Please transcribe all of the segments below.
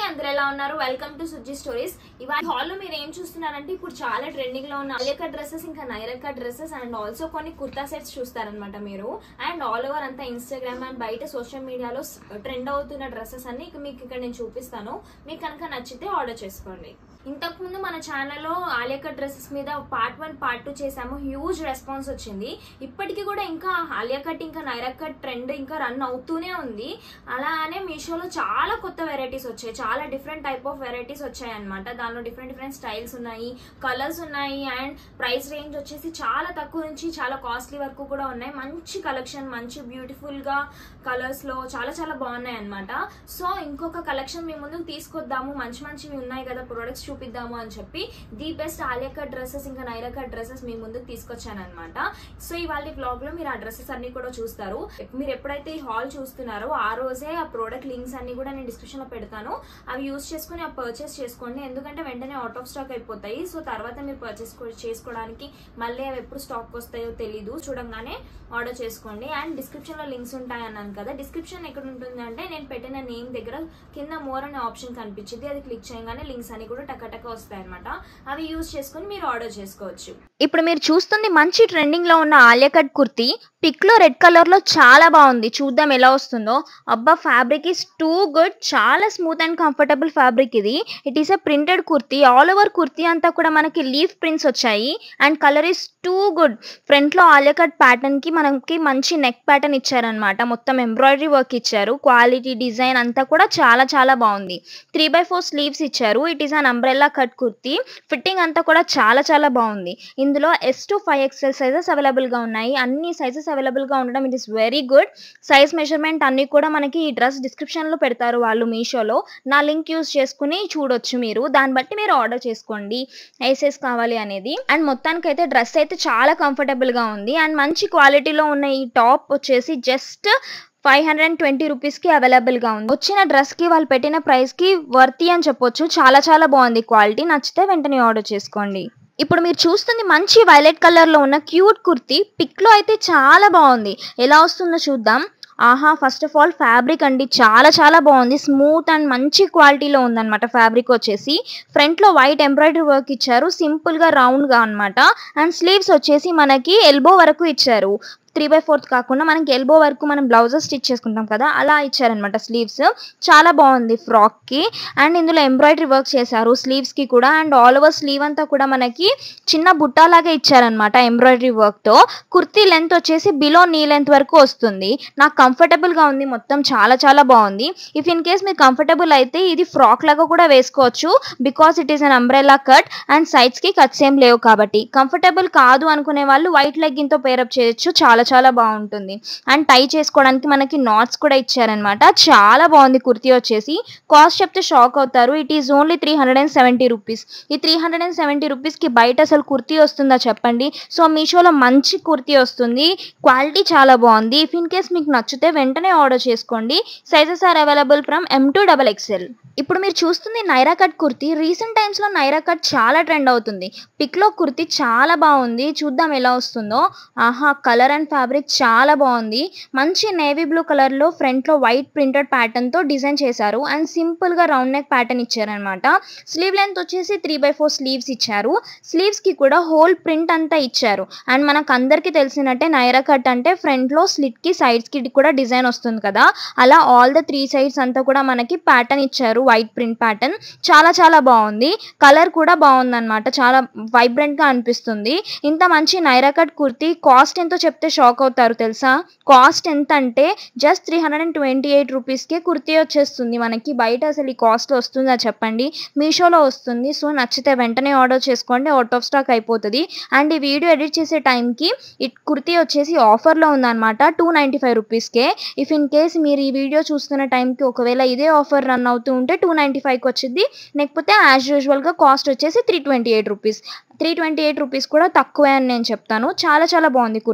అందరు ఎలా ఉన్నారు వెల్కమ్ టు సుజ్జి స్టోరీస్ ఇవాళ హాల్ లో మీరు ఏం చూస్తున్నారంటే ఇప్పుడు చాలా ట్రెండింగ్ లో ఉన్న అలియకా డ్రెస్సెస్ ఇంకా నైరకా డ్రెస్సెస్ అండ్ ఆల్సో కొన్ని కుర్తా సెట్స్ చూస్తారనమాట మీరు అండ్ ఆల్ ఓవర్ అంతా ఇన్స్టాగ్రామ్ అండ్ బయట సోషల్ మీడియాలో ట్రెండ్ అవుతున్న డ్రెస్సెస్ అన్ని ఇక మీకు ఇక్కడ నేను చూపిస్తాను మీకు కనుక నచ్చితే ఆర్డర్ చేసుకోండి ఇంతకు ముందు మన ఛానల్లో ఆలియా డ్రెస్సెస్ మీద పార్ట్ వన్ పార్ట్ టూ చేసాము హ్యూజ్ రెస్పాన్స్ వచ్చింది ఇప్పటికీ కూడా ఇంకా ఆలియా కట్ ఇంకా నైరా కట్ ట్రెండ్ ఇంకా రన్ అవుతూనే ఉంది అలానే మీషోలో చాలా కొత్త వెరైటీస్ వచ్చాయి చాలా డిఫరెంట్ టైప్ ఆఫ్ వెరైటీస్ వచ్చాయి అనమాట దానిలో డిఫరెంట్ డిఫరెంట్ స్టైల్స్ ఉన్నాయి కలర్స్ ఉన్నాయి అండ్ ప్రైస్ రేంజ్ వచ్చేసి చాలా తక్కువ నుంచి చాలా కాస్ట్లీ వరకు కూడా ఉన్నాయి మంచి కలెక్షన్ మంచి బ్యూటిఫుల్ గా కలర్స్ లో చాలా చాలా బాగున్నాయి అనమాట సో ఇంకొక కలెక్షన్ మీ ముందుకు తీసుకొద్దాము మంచి మంచివి ఉన్నాయి కదా ప్రొడక్ట్స్ చూపిద్దాము అని చెప్పి the best Alia cut dresses ఇంకా నైరా కట్ డ్రెస్సెస్ మీ ముందుకు తీసుకొచ్చాను అనమాట సో ఇవాళ బ్లాగ్ లో మీరు ఆ డ్రెస్సెస్ అన్ని కూడా చూస్తారు మీరు ఎప్పుడైతే ఈ హాల్ చూస్తున్నారో ఆ రోజే ఆ ప్రోడక్ట్ లింక్స్ అన్ని కూడా నేను డిస్క్రిప్షన్ లో పెడతాను అవి యూస్ చేసుకుని ఆ పర్చేస్ చేసుకోండి ఎందుకంటే వెంటనే అవుట్ ఆఫ్ స్టాక్ అయిపోతాయి సో తర్వాత మీరు పర్చేస్ చేసుకోవడానికి మళ్ళీ అవి ఎప్పుడు స్టాక్ వస్తాయో తెలీదు చూడంగానే ఆర్డర్ చేసుకోండి అండ్ డిస్క్రిప్షన్ లో లింక్స్ ఉంటాయి అన్నాను కదా డిస్క్రిప్షన్ ఎక్కడ ఉంటుంది అంటే నేను పెట్టిన నేమ్ దగ్గర కింద మోర్ అనే ఆప్షన్ కనిపించింది అది క్లిక్ చేయగానే లింక్స్ అన్ని కూడా టక్కటక్క వస్తాయి అనమాట అవి యూస్ చేసుకుని మీరు ఆర్డర్ చేసుకోవచ్చు ఇప్పుడు మీరు చూస్తుంది మంచి ట్రెండింగ్ లో ఉన్న ఆలియా కట్ కుర్తీ పిక్ లో రెడ్ కలర్ లో చాలా బాగుంది చూద్దాం ఎలా వస్తుందో అబ్బా ఫ్యాబ్రిక్ ఇస్ టూ గుడ్ చాలా స్మూత్ అండ్ కంఫర్టబుల్ ఫ్యాబ్రిక్ ఇది it is a printed kurti all over kurti అంతా కూడా మనకి లీఫ్ ప్రింట్స్ వచ్చాయి and colour is too good front లో ఆలియా కట్ ప్యాటర్న్ కి మనకి మంచి నెక్ ప్యాటర్న్ ఇచ్చారనమాట మొత్తం ఎంబ్రాయిడరీ వర్క్ ఇచ్చారు క్వాలిటీ డిజైన్ అంతా కూడా చాలా చాలా బాగుంది త్రీ బై ఫోర్ స్లీవ్స్ ఇచ్చారు it is an umbrella cut kurti fitting అంతా కూడా చాలా చాలా బాగుంది ఇందులో S to five XL sizes available గా ఉన్నాయి అన్ని సైజెస్ అవైలబుల్ గా ఉండడం it is very good size measurement అన్ని కూడా మనకి ఈ డ్రెస్ డిస్క్రిప్షన్ లో పెడతారు వాళ్ళు మీషోలో నా లింక్ యూస్ చేసుకుని చూడొచ్చు మీరు దాన్ని బట్టి మీరు ఆర్డర్ చేసుకోండి ఏ సైజ్ కావాలి అనేది అండ్ మొత్తానికి అయితే డ్రెస్ అయితే చాలా కంఫర్టబుల్ గా ఉంది అండ్ మంచి క్వాలిటీలో ఉన్న ఈ టాప్ వచ్చేసి just five hundred and twenty రూపీస్కి అవైలబుల్గా ఉంది వచ్చిన డ్రెస్కి వాళ్ళు పెట్టిన ప్రైస్కి వర్తి అని చెప్పొచ్చు చాలా చాలా బాగుంది క్వాలిటీ నచ్చితే వెంటనే ఆర్డర్ చేసుకోండి ఇప్పుడు మీరు చూస్తుంది మంచి వైలెట్ కలర్లో ఉన్న క్యూట్ కుర్తీ పిక్లో అయితే చాలా బాగుంది ఎలా వస్తుందో చూద్దాం ఆహా ఫస్ట్ ఆఫ్ ఆల్ ఫ్యాబ్రిక్ అండి చాలా చాలా బాగుంది స్మూత్ అండ్ మంచి క్వాలిటీలో ఉందన్నమాట ఫ్యాబ్రిక్ వచ్చేసి ఫ్రంట్లో వైట్ ఎంబ్రాయిడరీ వర్క్ ఇచ్చారు సింపుల్గా రౌండ్గా అనమాట అండ్ స్లీవ్స్ వచ్చేసి మనకి ఎల్బో వరకు ఇచ్చారు త్రీ బై ఫోర్త్ కాకుండా మనకి ఎల్బో వరకు మనం బ్లౌజెస్ స్టిచ్ చేసుకుంటాం కదా అలా ఇచ్చారనమాట స్లీవ్స్ చాలా బాగుంది ఫ్రాక్కి అండ్ ఇందులో ఎంబ్రాయిడరీ వర్క్ చేశారు స్లీవ్స్కి కూడా అండ్ ఆల్ ఓవర్ స్లీవ్ అంతా కూడా మనకి చిన్న బుట్టాలాగా ఇచ్చారనమాట ఎంబ్రాయిడరీ వర్క్తో కుర్తీ లెంత్ వచ్చేసి బిలో నీ లెంత్ వరకు వస్తుంది నాకు కంఫర్టబుల్గా ఉంది మొత్తం చాలా చాలా బాగుంది ఇఫ్ ఇన్ కేస్ మీకు కంఫర్టబుల్ అయితే ఇది ఫ్రాక్ లాగా కూడా వేసుకోవచ్చు because it is an umbrella cut and సైడ్స్కి కట్స్ ఏం లేవు కాబట్టి కంఫర్టబుల్ కాదు అనుకునే వాళ్ళు వైట్ లెగ్గింగ్తో పేరప్ చేయొచ్చు చాలా చాలా బాగుంటుంది అండ్ టై చేసుకోవడానికి మనకి నాట్స్ కూడా ఇచ్చారనమాట చాలా బాగుంది కుర్తీ వచ్చేసి కాస్ట్ చెప్తే షాక్ అవుతారు it is only three hundred and seventy rupees ఈ త్రీ హండ్రెడ్ అండ్ సెవెంటీ రూపీస్కి బయట అసలు కుర్తీ వస్తుందా చెప్పండి సో మీషోలో మంచి కుర్తీ వస్తుంది క్వాలిటీ చాలా బాగుంది ఇఫ్ ఇన్ కేస్ మీకు నచ్చితే వెంటనే ఆర్డర్ చేసుకోండి sizes are available from M to double XL ఇప్పుడు మీరు చూస్తుంది నైరా కట్ కుర్తీ రీసెంట్ టైమ్స్లో నైరా కట్ చాలా ట్రెండ్ అవుతుంది పిక్లో కుర్తీ చాలా బాగుంది చూద్దాం ఎలా వస్తుందో ఆహా కలర్ అండ్ ఫ్యాబ్రిక్ చాలా బాగుంది మంచి నేవీ బ్లూ కలర్లో ఫ్రంట్లో వైట్ ప్రింటెడ్ ప్యాటర్న్తో డిజైన్ చేశారు అండ్ సింపుల్గా రౌండ్ నెక్ ప్యాటర్న్ ఇచ్చారనమాట స్లీవ్ లెంత్ వచ్చేసి త్రీ బై ఫోర్ స్లీవ్స్ ఇచ్చారు స్లీవ్స్కి కూడా హోల్ ప్రింట్ అంతా ఇచ్చారు అండ్ మనకు అందరికీ తెలిసినట్టే నైరా కట్ అంటే ఫ్రంట్లో స్లిట్కి సైడ్స్కి కూడా డిజైన్ వస్తుంది కదా అలా ఆల్ ద త్రీ సైడ్స్ అంతా కూడా మనకి ప్యాటర్న్ ఇచ్చారు వైట్ ప్రింట్ ప్యాటర్న్ చాలా చాలా బాగుంది కలర్ కూడా బాగుంది అనమాట చాలా వైబ్రెంట్గా అనిపిస్తుంది ఇంత మంచి నైరా కట్ కుర్తీ కాస్ట్ ఎంతో చెప్తే షాక్ అవుతారు తెలుసా కాస్ట్ ఎంత అంటే just three hundred and twenty eight రూపీస్కే కుర్తీ వచ్చేస్తుంది మనకి బయట అసలు ఈ కాస్ట్ వస్తుందా చెప్పండి మీషోలో వస్తుంది సో నచ్చితే వెంటనే ఆర్డర్ చేసుకోండి అవుట్ ఆఫ్ స్టాక్ అయిపోతుంది అండ్ ఈ వీడియో ఎడిట్ చేసే టైంకి ఈ కుర్తీ వచ్చేసి ఆఫర్లో ఉందన్నమాట టూ నైంటీ ఫైవ్ రూపీస్కే ఇఫ్ ఇన్ కేస్ మీరు ఈ వీడియో చూస్తున్న టైంకి ఒకవేళ ఇదే ఆఫర్ రన్ అవుతూ ఉంటే టూ నైంటీ ఫైవ్కి వచ్చింది లేకపోతే యాజ్ యూజువల్గా కాస్ట్ వచ్చేసి three twenty eight rupees three twenty eight rupees కూడా తక్కువే అని నేను చెప్తాను చాలా చాలా బాగుంది కుర్తీ అండ్ ఇందులో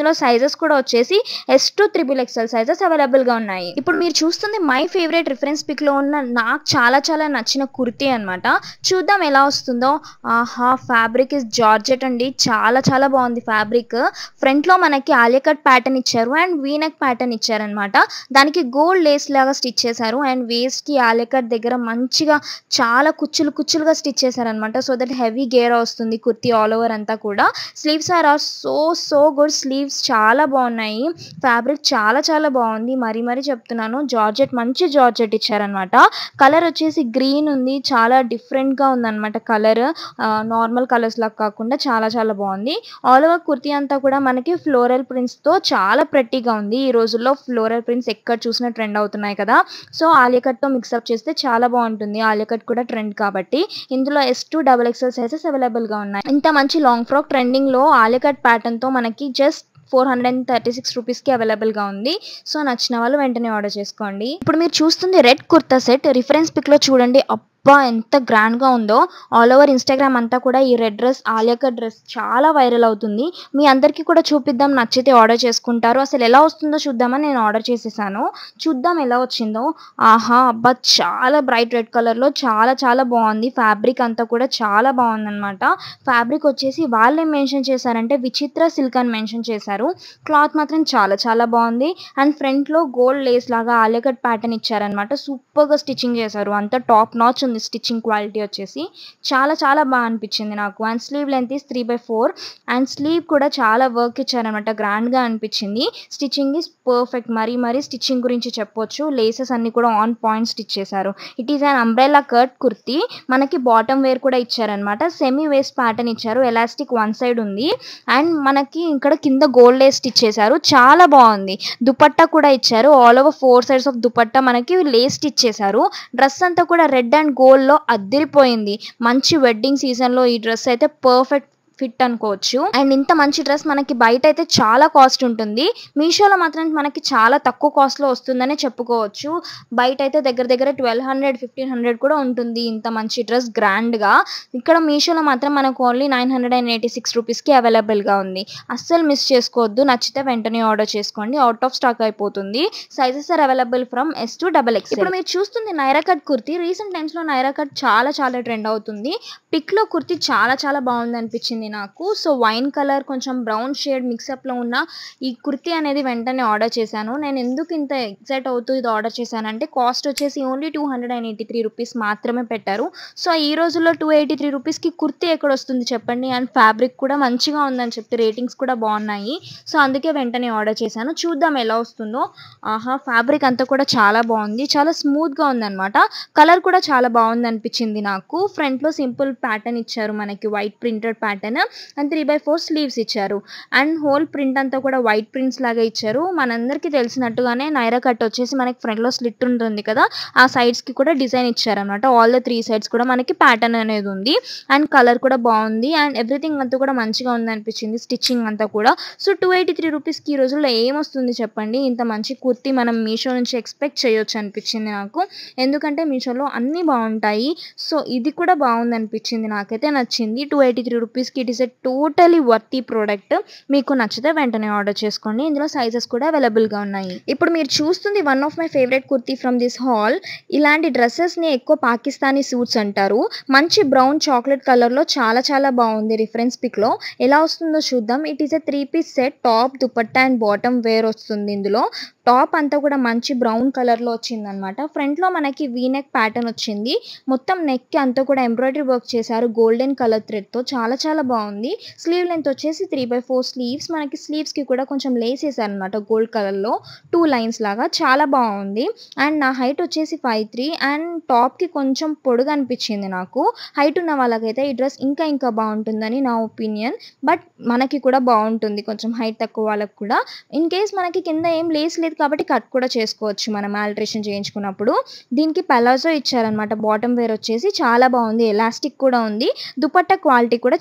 ఇందులో సైజెస్ కూడా వచ్చేసి S to triple XL sizes available గా ఉన్నాయి ఇప్పుడు మీరు చూస్తుంది మై ఫేవరెట్ రిఫరెన్స్ పిక్ లో ఉన్న నాకు చాలా చాలా నచ్చిన కుర్తీ అన్నమాట చూద్దాం ఎలా వస్తుందో ఆహా ఫ్యాబ్రిక్ ఇస్ జార్జెట్ అండి చాలా చాలా బాగుంది ఫ్యాబ్రిక్ ఫ్రంట్ లో మనకి ఆలియకట్ ప్యాటర్న్ ఇచ్చారు అండ్ వీనెక్ ప్యాటర్న్ ఇచ్చారనమాట దానికి గోల్డ్ లేస్ లాగా స్టిచ్ చేశారు అండ్ వేస్ట్ కి ఆలియకట్ దగ్గర మంచిగా చాలా కుచ్చులు కుచ్చులుగా స్టిచ్ చేశారనమాట సో దట్ హెవీ గేర్ వస్తుంది కుర్తీ ఆల్ ఓవర్ అంతా కూడా sleeves are are so so good sleeves చాలా బాగున్నాయి ఫ్యాబ్రిక్ చాలా చాలా బాగుంది మరీ మరీ చెప్తున్నాను జార్జెట్ మంచి జార్జెట్ ఇచ్చారనమాట కలర్ వచ్చేసి గ్రీన్ ఉంది చాలా డిఫరెంట్ గా ఉందన్నమాట కలర్ నార్మల్ కలర్స్ లాగా కాకుండా చాలా చాలా బాగుంది ఆల్ ఓవర్ కుర్తీ అంతా కూడా మనకి ఫ్లోరల్ ప్రింట్స్ తో చాలా ప్రెట్టీగా ఉంది ఈ రోజుల్లో ఫ్లోరల్ ప్రింట్స్ ఎక్కడ చూసినా ట్రెండ్ అవుతున్నాయి కదా సో ఆలియకట్ తో మిక్స్అప్ చేస్తే చాలా బాగుంటుంది ఆలియకట్ కూడా ట్రెండ్ కాబట్టి ఇందులో S to double XL sizes available గా ఉన్నాయి ఇంత మంచి లాంగ్ ఫ్రాక్ ట్రెండింగ్ లో ఆలియకట్ ప్యాటర్న్ తో మనకి just four hundred and thirty six రూపీస్కి అవైలబుల్గా ఉంది సో నచ్చిన వాళ్ళు వెంటనే ఆర్డర్ చేసుకోండి ఇప్పుడు మీరు చూస్తుంది రెడ్ కుర్తా సెట్ రిఫరెన్స్ పిక్లో చూడండి అబ్బా ఎంత గ్రాండ్గా ఉందో ఆల్ ఓవర్ ఇన్స్టాగ్రామ్ అంతా కూడా ఈ రెడ్ డ్రెస్ ఆలియాక డ్రెస్ చాలా వైరల్ అవుతుంది మీ అందరికీ కూడా చూపిద్దాం నచ్చితే ఆర్డర్ చేసుకుంటారు అసలు ఎలా వస్తుందో చూద్దామని నేను ఆర్డర్ చేసేసాను చూద్దాం ఎలా వచ్చిందో ఆహా అబ్బా చాలా బ్రైట్ రెడ్ కలర్లో చాలా చాలా బాగుంది ఫ్యాబ్రిక్ అంతా కూడా చాలా బాగుందన్నమాట ఫ్యాబ్రిక్ వచ్చేసి వాళ్ళే మెన్షన్ చేశారంటే విచిత్ర సిల్క్ అని మెన్షన్ చేశారు క్లాత్ మాత్రం చాలా చాలా బాగుంది అండ్ ఫ్రంట్లో గోల్డ్ లేస్ లాగా ఆలియకట్ ప్యాటర్న్ ఇచ్చారనమాట సూపర్గా స్టిచ్చింగ్ చేశారు అంతా టాప్ నాచ్ ఉంది స్టిచ్చింగ్ క్వాలిటీ వచ్చేసి చాలా చాలా బాగా అనిపించింది నాకు and sleeve length is three by four and sleeve కూడా చాలా వర్క్ ఇచ్చారనమాట గ్రాండ్గా అనిపించింది స్టిచ్చింగ్ ఈస్ పర్ఫెక్ట్ మరీ మరీ స్టిచ్చింగ్ గురించి చెప్పొచ్చు లేసెస్ అన్ని కూడా ఆన్ పాయింట్ స్టిచ్ చేశారు it is an umbrella cut kurti మనకి బాటమ్ వేర్ కూడా ఇచ్చారనమాట సెమీ వేస్ట్ ప్యాటర్న్ ఇచ్చారు ఎలాస్టిక్ వన్ సైడ్ ఉంది అండ్ మనకి ఇక్కడ కింద గోల్డ్ లేస్ స్టిచ్ చేశారు చాలా బాగుంది దుపట్టా కూడా ఇచ్చారు all over four sides of dupatta మనకి లేస్ స్టిచ్ చేశారు డ్రెస్ అంతా కూడా రెడ్ అండ్ గోల్డ్లో అద్దరిపోయింది మంచి వెడ్డింగ్ సీజన్లో ఈ డ్రెస్ అయితే పర్ఫెక్ట్ ఫిట్ అనుకోవచ్చు అండ్ ఇంత మంచి డ్రెస్ మనకి బయట అయితే చాలా కాస్ట్ ఉంటుంది మీషోలో మాత్రం మనకి చాలా తక్కువ కాస్ట్లో వస్తుందనే చెప్పుకోవచ్చు బయట అయితే దగ్గర దగ్గర ట్వెల్వ్ హండ్రెడ్ ఫిఫ్టీన్ హండ్రెడ్ కూడా ఉంటుంది ఇంత మంచి డ్రెస్ గ్రాండ్గా ఇక్కడ మీషోలో మాత్రం మనకు only nine hundred and eighty six రూపీస్కి అవైలబుల్గా ఉంది అస్సలు మిస్ చేసుకోవద్దు నచ్చితే వెంటనే ఆర్డర్ చేసుకోండి అవుట్ ఆఫ్ స్టాక్ అయిపోతుంది sizes are available from S to double X ఇప్పుడు మీరు చూస్తుంది నైరా కట్ కుర్తీ రీసెంట్ టైమ్స్లో నైరా కట్ చాలా చాలా ట్రెండ్ అవుతుంది పిక్లో కుర్తీ చాలా చాలా బాగుంది అనిపించింది నాకు సో వైన్ కలర్ కొంచెం బ్రౌన్ షేడ్ మిక్సప్లో ఉన్న ఈ కుర్తీ అనేది వెంటనే ఆర్డర్ చేశాను నేను ఎందుకు ఇంత ఎగ్జైట్ అవుతూ ఇది ఆర్డర్ చేశానంటే కాస్ట్ వచ్చేసి only two hundred and eighty three rupees మాత్రమే పెట్టారు సో ఈ రోజుల్లో టూ ఎయిటీ త్రీ రూపీస్కి కుర్తీ ఎక్కడ వస్తుంది చెప్పండి అండ్ ఫ్యాబ్రిక్ కూడా మంచిగా ఉందని చెప్తే రేటింగ్స్ కూడా బాగున్నాయి సో అందుకే వెంటనే ఆర్డర్ చేశాను చూద్దాం ఎలా వస్తుందో ఆహా ఫ్యాబ్రిక్ అంతా కూడా చాలా బాగుంది చాలా స్మూత్గా ఉందన్నమాట కలర్ కూడా చాలా బాగుంది అనిపించింది నాకు ఫ్రంట్లో సింపుల్ ప్యాటర్న్ ఇచ్చారు మనకి white printed pattern and three by four sleeves ఇచ్చారు అండ్ హోల్ ప్రింట్ అంతా కూడా వైట్ ప్రింట్స్ లాగా ఇచ్చారు మనందరికీ తెలిసినట్టుగానే నైరా కట్ వచ్చేసి మనకి ఫ్రంట్లో స్లిట్ ఉంటుంది కదా ఆ సైడ్స్కి కూడా డిజైన్ ఇచ్చారనమాట ఆల్ ద త్రీ సైడ్స్ కూడా మనకి ప్యాటర్న్ అనేది ఉంది అండ్ కలర్ కూడా బాగుంది అండ్ ఎవ్రీథింగ్ అంతా కూడా మంచిగా ఉంది అనిపించింది స్టిచ్చింగ్ అంతా కూడా సో టూ ఎయిటీ త్రీ రూపీస్కి ఈ రోజుల్లో ఏమొస్తుంది చెప్పండి ఇంత మంచి కుర్తీ మనం మీషో నుంచి ఎక్స్పెక్ట్ చేయొచ్చు అనిపించింది నాకు ఎందుకంటే మీషోలో అన్నీ బాగుంటాయి సో ఇది కూడా బాగుంది అనిపించింది నాకైతే నచ్చింది టూ ఎయిటీ త్రీ రూపీస్కి it is a totally worthy product మీకు నచ్చితే వెంటనే ఆర్డర్ చేసుకోండి ఇందులో సైజెస్ కూడా అవైలబుల్గా ఉన్నాయి ఇప్పుడు మీరు చూస్తుంది one of my favourite kurti from this haul ఇలాంటి డ్రెస్సెస్ని ఎక్కువ పాకిస్తానీ సూట్స్ అంటారు మంచి బ్రౌన్ చాక్లెట్ కలర్లో చాలా చాలా బాగుంది రిఫరెన్స్ పిక్లో ఎలా వస్తుందో చూద్దాం it is a three piece set top dupatta and bottom wear వస్తుంది ఇందులో టాప్ అంతా కూడా మంచి బ్రౌన్ కలర్లో వచ్చిందనమాట ఫ్రంట్లో మనకి వీనెక్ ప్యాటర్న్ వచ్చింది మొత్తం నెక్కి అంతా కూడా ఎంబ్రాయిడరీ వర్క్ చేశారు గోల్డెన్ కలర్ థ్రెడ్తో చాలా చాలా బాగుంది స్లీవ్ లెంత్ వచ్చేసి త్రీ బై ఫోర్ స్లీవ్స్ మనకి స్లీవ్స్కి కూడా కొంచెం లేస్ వేసారనమాట గోల్డ్ కలర్లో టూ లైన్స్ లాగా చాలా బాగుంది అండ్ నా హైట్ వచ్చేసి ఫైవ్ త్రీ అండ్ టాప్కి కొంచెం పొడుగు అనిపించింది నాకు హైట్ ఉన్న వాళ్ళకైతే ఈ డ్రెస్ ఇంకా ఇంకా బాగుంటుందని నా ఒపీనియన్ బట్ మనకి కూడా బాగుంటుంది కొంచెం హైట్ తక్కువ వాళ్ళకి కూడా ఇన్ కేస్ మనకి కింద ఏం లేస్ లేదు కాబట్టి కట్ కూడా చేసుకోవచ్చు మనం ఆల్ట్రేషన్ చేయించుకున్నప్పుడు దీనికి పలాజో ఇచ్చారనమాట బాటమ్ వేర్ వచ్చేసి చాలా బాగుంది ఎలాస్టిక్ కూడా ఉంది దుపట్టా క్వాలిటీ కూడా చాలా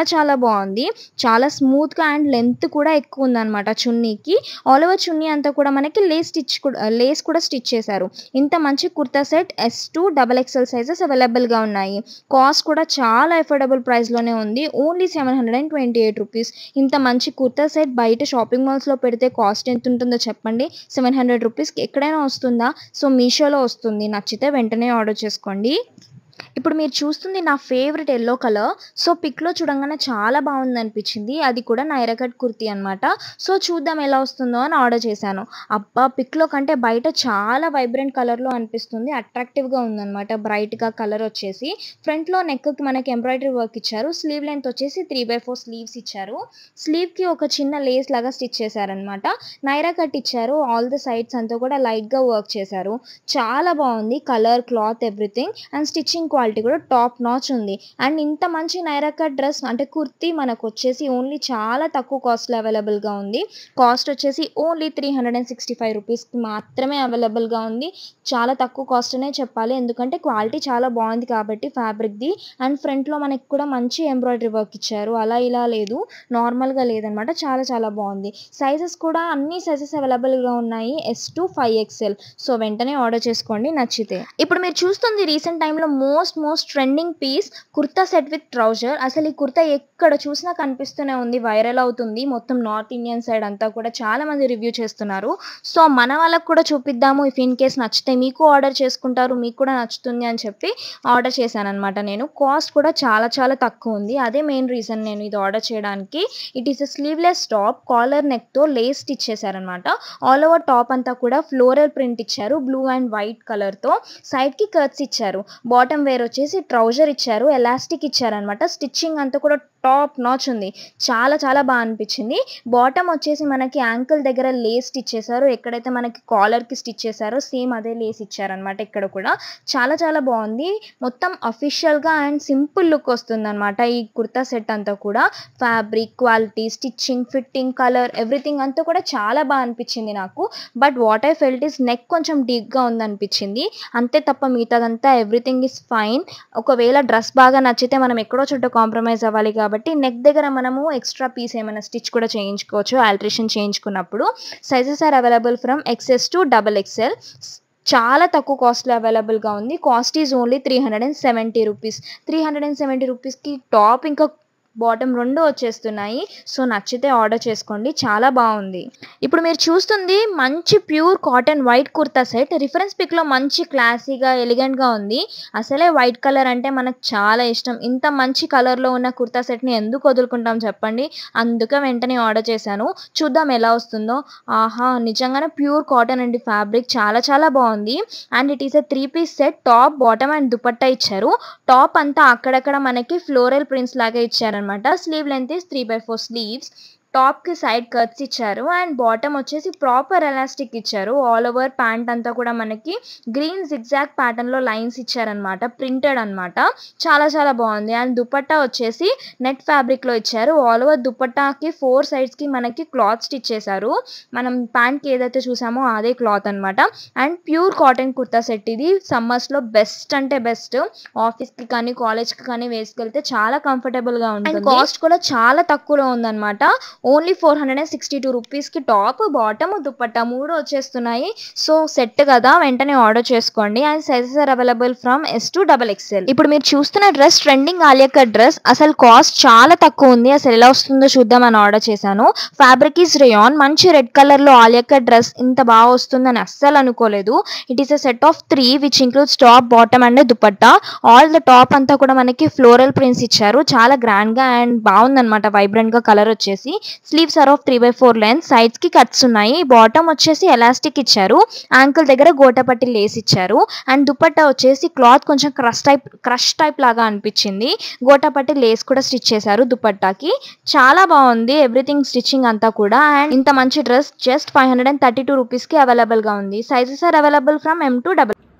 చాలా చాలా బాగుంది చాలా స్మూత్గా అండ్ లెంత్ కూడా ఎక్కువ ఉందన్నమాట చున్నీకి ఆల్ ఓవర్ చున్నీ అంతా కూడా మనకి లేస్ స్టిచ్ కూడా లేస్ కూడా స్టిచ్ చేశారు ఇంత మంచి kurta set S to double XL sizes అవైలబుల్గా ఉన్నాయి కాస్ట్ కూడా చాలా అఫోర్డబుల్ ప్రైస్లోనే ఉంది only seven hundred and twenty eight rupees ఇంత మంచి కుర్తా సెట్ బయట షాపింగ్ మాల్స్లో పెడితే కాస్ట్ ఎంత ఉంటుందో చెప్పండి సెవెన్ హండ్రెడ్ రూపీస్కి ఎక్కడైనా వస్తుందా సో మీషోలో వస్తుంది నచ్చితే వెంటనే ఆర్డర్ చేసుకోండి ఇప్పుడు మీరు చూస్తుంది నా ఫేవరెట్ ఎల్లో కలర్ సో పిక్లో చూడంగానే చాలా బాగుంది అనిపించింది అది కూడా నైరా కట్ కుర్తీ అనమాట సో చూద్దాం ఎలా వస్తుందో అని ఆర్డర్ చేశాను అబ్బా పిక్లో కంటే బయట చాలా వైబ్రెంట్ కలర్లో అనిపిస్తుంది అట్రాక్టివ్గా ఉందన్నమాట బ్రైట్గా కలర్ వచ్చేసి ఫ్రంట్లో నెక్కి మనకి ఎంబ్రాయిడరీ వర్క్ ఇచ్చారు స్లీవ్ లెంత్ వచ్చేసి త్రీ బై ఫోర్ స్లీవ్స్ ఇచ్చారు స్లీవ్కి ఒక చిన్న లేస్ లాగా స్టిచ్ చేశారనమాట నైరా కట్ ఇచ్చారు ఆల్ ద సైడ్స్ అంతా కూడా లైట్గా వర్క్ చేశారు చాలా బాగుంది colour cloth everything and stitching quality కూడా టాప్ నాచ్ ఉంది అండ్ ఇంత మంచి నైరా కట్ డ్రెస్ అంటే కుర్తీ మనకు వచ్చేసి ఓన్లీ చాలా తక్కువ కాస్ట్లో అవైలబుల్గా ఉంది కాస్ట్ వచ్చేసి only three hundred and sixty five రూపీస్కి మాత్రమే అవైలబుల్గా ఉంది చాలా తక్కువ కాస్ట్ అనే చెప్పాలి ఎందుకంటే క్వాలిటీ చాలా బాగుంది కాబట్టి ఫ్యాబ్రిక్ది అండ్ ఫ్రంట్లో మనకి కూడా మంచి ఎంబ్రాయిడరీ వర్క్ ఇచ్చారు అలా ఇలా లేదు నార్మల్గా లేదనమాట చాలా చాలా బాగుంది సైజెస్ కూడా అన్ని సైజెస్ అవైలబుల్గా ఉన్నాయి S to five XL so వెంటనే ఆర్డర్ చేసుకోండి నచ్చితే ఇప్పుడు మీరు చూస్తుంది రీసెంట్ టైంలో most most trending piece kurta set with trouser అసలు ఈ కుర్తా ఎక్కడ చూసినా కనిపిస్తూనే ఉంది వైరల్ అవుతుంది మొత్తం నార్త్ ఇండియన్ సైడ్ అంతా కూడా చాలా మంది రివ్యూ చేస్తున్నారు సో మన వాళ్ళకు కూడా చూపిద్దాము ఇఫ్ ఇన్ కేస్ నచ్చితే మీకు ఆర్డర్ చేసుకుంటారు మీకు కూడా నచ్చుతుంది అని చెప్పి ఆర్డర్ చేశాను అనమాట నేను కాస్ట్ కూడా చాలా చాలా తక్కువ ఉంది అదే మెయిన్ రీజన్ నేను ఇది ఆర్డర్ చేయడానికి it is a sleeveless top collar నెక్తో లేస్ స్టిచ్ చేశారనమాట ఆల్ ఓవర్ టాప్ అంతా కూడా ఫ్లోరల్ ప్రింట్ ఇచ్చారు బ్లూ అండ్ వైట్ కలర్తో సైడ్కి కర్ట్స్ ఇచ్చారు బాటమ్ వేర్ వచ్చేసి ట్రౌజర్ ఇచ్చారు ఎలాస్టిక్ ఇచ్చారనమాట స్టిచ్చింగ్ అంతా కూడా టాప్ నాచ్ ఉంది చాలా చాలా బాగా అనిపించింది బాటమ్ వచ్చేసి మనకి యాంకిల్ దగ్గర లేస్ స్టిచ్ చేశారు ఎక్కడైతే మనకి కాలర్కి స్టిచ్ చేశారో సేమ్ అదే లేస్ ఇచ్చారనమాట ఇక్కడ కూడా చాలా చాలా బాగుంది మొత్తం అఫీషియల్గా అండ్ సింపుల్ లుక్ వస్తుంది అనమాట ఈ కుర్తా సెట్ అంతా కూడా fabric quality stitching fitting colour everything అంతా కూడా చాలా బాగా అనిపించింది నాకు but what I felt is neck కొంచెం డీప్గా ఉందనిపించింది అంతే తప్ప మిగతాదంతా ఎవ్రీథింగ్ ఇస్ ఫైన్ ఒకవేళ డ్రెస్ బాగా నచ్చితే మనం ఎక్కడో చోట కాంప్రమైజ్ అవ్వాలి కాబట్టి నెక్ దగ్గర మనము ఎక్స్ట్రా పీస్ ఏమైనా స్టిచ్ కూడా చేయించుకోవచ్చు ఆల్ట్రేషన్ చేయించుకున్నప్పుడు sizes are available from XS to double XL చాలా తక్కువ కాస్ట్లో అవైలబుల్గా ఉంది cost is only three hundred and seventy rupees three hundred and seventy రూపీస్కి టాప్ ఇంకా బాటమ్ రెండు వచ్చేస్తున్నాయి సో నచ్చితే ఆర్డర్ చేసుకోండి చాలా బాగుంది ఇప్పుడు మీరు చూస్తుంది మంచి pure cotton white kurta set reference పిక్లో మంచి క్లాసీగా ఎలిగెంట్గా ఉంది అసలే వైట్ కలర్ అంటే మనకు చాలా ఇష్టం ఇంత మంచి కలర్లో ఉన్న కుర్తా సెట్ని ఎందుకు వదులుకుంటాం చెప్పండి అందుకే వెంటనే ఆర్డర్ చేశాను చూద్దాం ఎలా వస్తుందో ఆహా నిజంగానే ప్యూర్ కాటన్ అండి ఫ్యాబ్రిక్ చాలా చాలా బాగుంది and it is a three piece set top bottom and dupatta ఇచ్చారు టాప్ అంతా అక్కడక్కడ మనకి ఫ్లోరల్ ప్రింట్స్ లాగా ఇచ్చారనమాట sleeve length is three by four sleeves టాప్కి సైడ్ కట్స్ ఇచ్చారు అండ్ బాటమ్ వచ్చేసి ప్రాపర్ ఎలాస్టిక్ ఇచ్చారు ఆల్ ఓవర్ ప్యాంట్ అంతా కూడా మనకి గ్రీన్ జిగ్జాగ్ ప్యాటర్న్లో లైన్స్ ఇచ్చారనమాట ప్రింటెడ్ అనమాట చాలా చాలా బాగుంది అండ్ దుపట్టా వచ్చేసి నెట్ ఫ్యాబ్రిక్లో ఇచ్చారు ఆల్ ఓవర్ దుపట్టాకి ఫోర్ సైడ్స్కి మనకి క్లాత్ స్టిచ్ చేశారు మనం ప్యాంట్కి ఏదైతే చూసామో అదే క్లాత్ అనమాట and pure cotton kurta set ఇది సమ్మర్స్లో బెస్ట్ అంటే బెస్ట్ ఆఫీస్కి కానీ కాలేజ్కి కానీ వేసుకెళ్తే చాలా కంఫర్టబుల్గా ఉంటుంది కాస్ట్ కూడా చాలా తక్కువలో ఉందన్నమాట only four hundred and sixty two రూపీస్కి టాప్ బాటమ్ దుపట్టా మూడు వచ్చేస్తున్నాయి సో సెట్ కదా వెంటనే ఆర్డర్ చేసుకోండి and sizes are available from S to double XL ఇప్పుడు మీరు చూస్తున్న డ్రెస్ ట్రెండింగ్ ఆలియా డ్రెస్ అసలు కాస్ట్ చాలా తక్కువ ఉంది అసలు ఎలా వస్తుందో చూద్దామని ఆర్డర్ చేశాను ఫ్యాబ్రిక్ ఈస్ రేయాన్ మంచి రెడ్ కలర్లో ఆలియా డ్రెస్ ఇంత బాగా వస్తుందని అస్సలు అనుకోలేదు it is a set of three which includes top bottom and dupatta all the top అంతా కూడా మనకి ఫ్లోరల్ ప్రింట్స్ ఇచ్చారు చాలా గ్రాండ్గా అండ్ బాగుందన్నమాట వైబ్రెంట్గా కలర్ వచ్చేసి sleeves are of three by four lengths sides కి కట్స్ ఉన్నాయి బాటమ్ వచ్చేసి ఎలాస్టిక్ ఇచ్చారు యాంకిల్ దగ్గర గోటపట్టి లేస్ ఇచ్చారు అండ్ దుపట్టా వచ్చేసి క్లాత్ కొంచెం క్రష్ టైప్ క్రష్ టైప్ లాగా అనిపించింది గోటపట్టి లేస్ కూడా స్టిచ్ చేశారు దుపట్టాకి చాలా బాగుంది ఎవ్రీథింగ్ స్టిచ్చింగ్ అంతా కూడా అండ్ ఇంత మంచి dress just five hundred and thirty two రూపీస్కి అవైలబుల్గా ఉంది sizes are available from M to double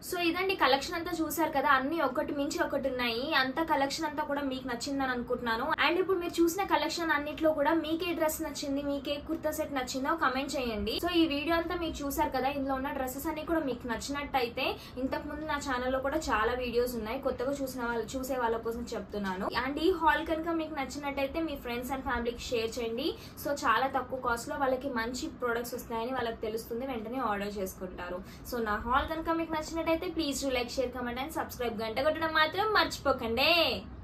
so ఇదండి కలెక్షన్ అంతా చూసారు కదా అన్ని ఒకటి మించి ఒకటి ఉన్నాయి అంత కలెక్షన్ అంతా కూడా మీకు నచ్చిందని అనుకుంటున్నాను అండ్ ఇప్పుడు మీరు చూసిన కలెక్షన్ అన్నిట్లో కూడా మీకే డ్రెస్ నచ్చింది మీకే కుర్తా సెట్ నచ్చిందో కమెంట్ చేయండి సో ఈ వీడియో అంతా మీరు చూసారు కదా ఇందులో ఉన్న డ్రెస్సెస్ అన్ని కూడా మీకు నచ్చినట్టయితే ఇంతకు ముందు నా ఛానల్లో కూడా చాలా వీడియోస్ ఉన్నాయి కొత్తగా చూసిన వాళ్ళు చూసే వాళ్ళ కోసం చెప్తున్నాను అండ్ ఈ హాల్ కనుక మీకు నచ్చినట్టయితే మీ ఫ్రెండ్స్ అండ్ ఫ్యామిలీకి షేర్ చేయండి సో చాలా తక్కువ కాస్ట్ లో వాళ్ళకి మంచి ప్రొడక్ట్స్ వస్తాయని వాళ్ళకి తెలుస్తుంది వెంటనే ఆర్డర్ చేసుకుంటారు సో నా హాల్ కనుక మీకు నచ్చినట్టయితే please like share comment and subscribe గంట కొట్టడం మాత్రం మర్చిపోకండి